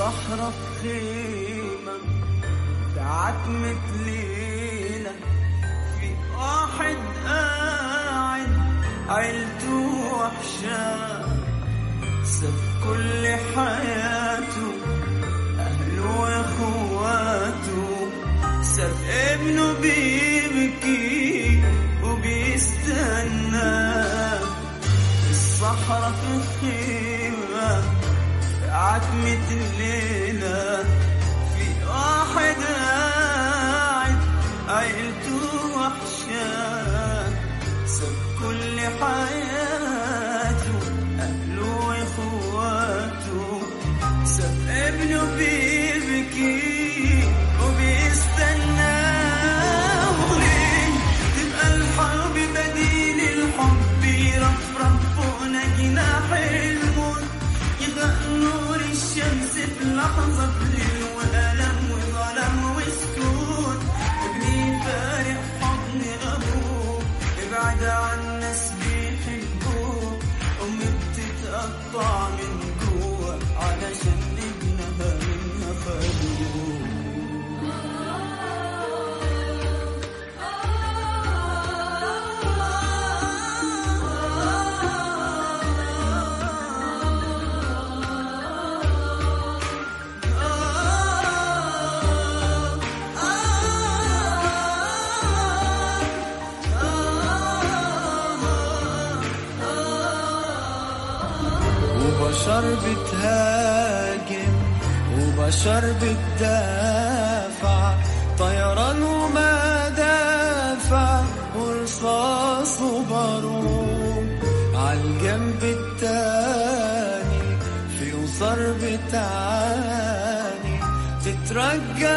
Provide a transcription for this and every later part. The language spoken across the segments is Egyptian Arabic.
الصحراء خيمة بعتمة ليلة في واحد قاعد عيلته وحشاه ساب كل حياته أهله وإخواته ساب ابنه بيبكي وبيستنى الصحراء في خيمة عتمة الليلة في واحد قاعد عيلته وحشاه ساب كل حياته أهله وإخواته ساب ابنه بيبكي وبيستنى وليه تبقى الحرب بديل الحب يرفرف فوقنا جناح الموت يغرق نور الشمس في لحظة ليل وألم وظلم وسكوت ابني فارق حضن أبوه ابعد عن ناس بيحبوه أمي بتتقطع من جوه علشان ابنها منها خدوه وبشر بتهاجم وبشر بتدافع طيران ومدافع ورصاص وبارود عالجنب التاني في أسر بتعاني تترجى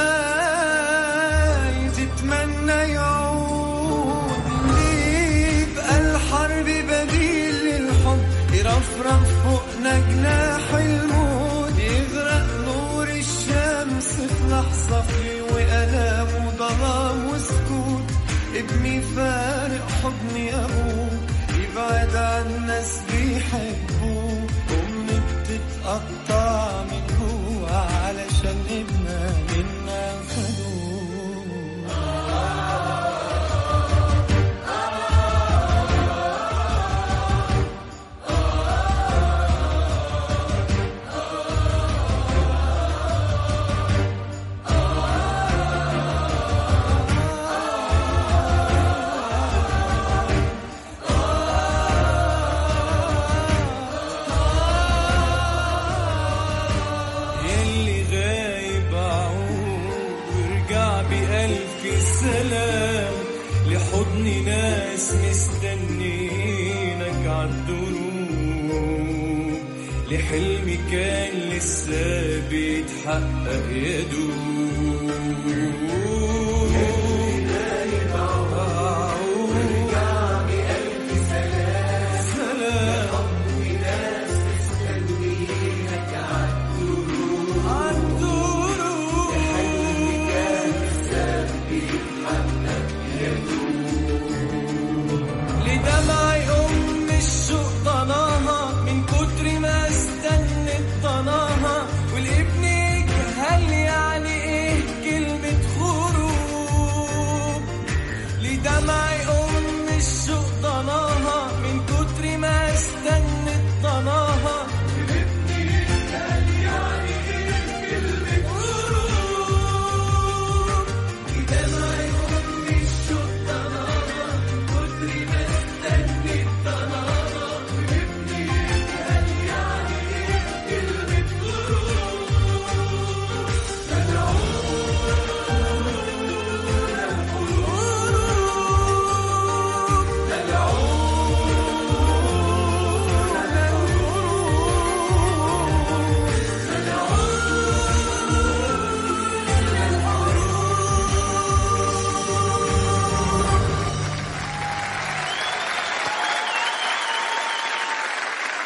الغاي تتمنى يعود يبقى الحرب بديل للحب يرفرف فوقنا جناح الموت يغرق نور الشمس في لحظة في وألام وظلام وسكوت ابني فارق حضني أبوه يبعد عن ناس بيحبوه أمي بتتقطع من جوه علشان ابنها منا خدوه يلي غايب عود وارجع بألف سلام لحضن ناس مستنينك عالدروب لحلم كان لسه بيتحقق يا دوب